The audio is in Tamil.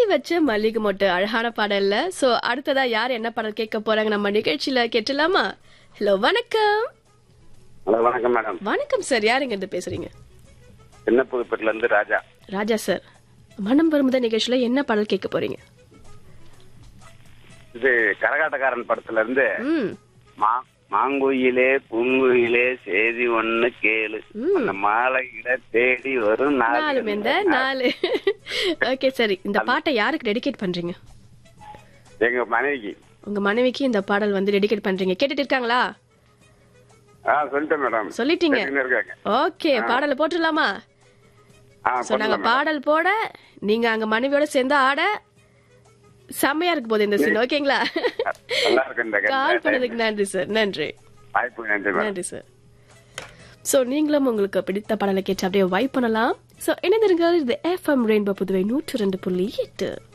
வச்ச மல்லிகை மொட்டு அழகான பாடல்ல சோ அடுத்ததா யார் என்ன பாடல் கேட்க போறாங்க நம்ம நிகழ்ச்சியில கேட்டலாமா ஹலோ வணக்கம் ஹலோ வணக்கம் மேடம் வணக்கம் சார் யாருங்க இருந்து பேசுறீங்க சின்ன புதுப்பேட்டில இருந்து ராஜா ராஜா சார் மனம் வருமுத நிகழ்ச்சியில என்ன பாடல் கேட்க போறீங்க இது கரகாட்டக்காரன் படத்துல இருந்து ம் மா மாங்குயிலே பூங்குயிலே செய்தி ஒண்ணு கேளு அந்த மாலையிட தேடி வரும் நாலு நாலு மெந்த நாலு ஓகே சரி இந்த பாட்டை யாருக்கு டெடிகேட் பண்றீங்க எங்க மனைவிக்கு உங்க மனைவிக்கு இந்த பாடல் வந்து டெடிகேட் பண்றீங்க கேட்டுட்டு இருக்காங்களா ஆ சொல்லிட்டேன் மேடம் சொல்லிட்டீங்க கேட்டுக்கின்னு இருக்காங்க ஓகே பாடலை போட்டுடலாமா ஆ சோ நாங்க போட்டுடலாம் மேடம். பாடல் போட நீங்க அங்க மனைவியோட சேர்ந்து ஆட செம்மையா இருக்கு போது இந்த சீன் ஓகேங்களா நல்லா இருக்கு இந்த கால் பண்ணதுக்கு நன்றி சார் நன்றி வாய்ப்பு நன்றி மேடம் நன்றி சார் சோ நீங்களும் உங்களுக்கு பிடித்த பாடலை கேட்டு அப்படியே வைப் பண்ணலாம் சோ இணைந்திருங்கள் இது எஃப்எம் ரெயின்போ புதுவை நூற்று ரெண்டு புள்ளி எட்டு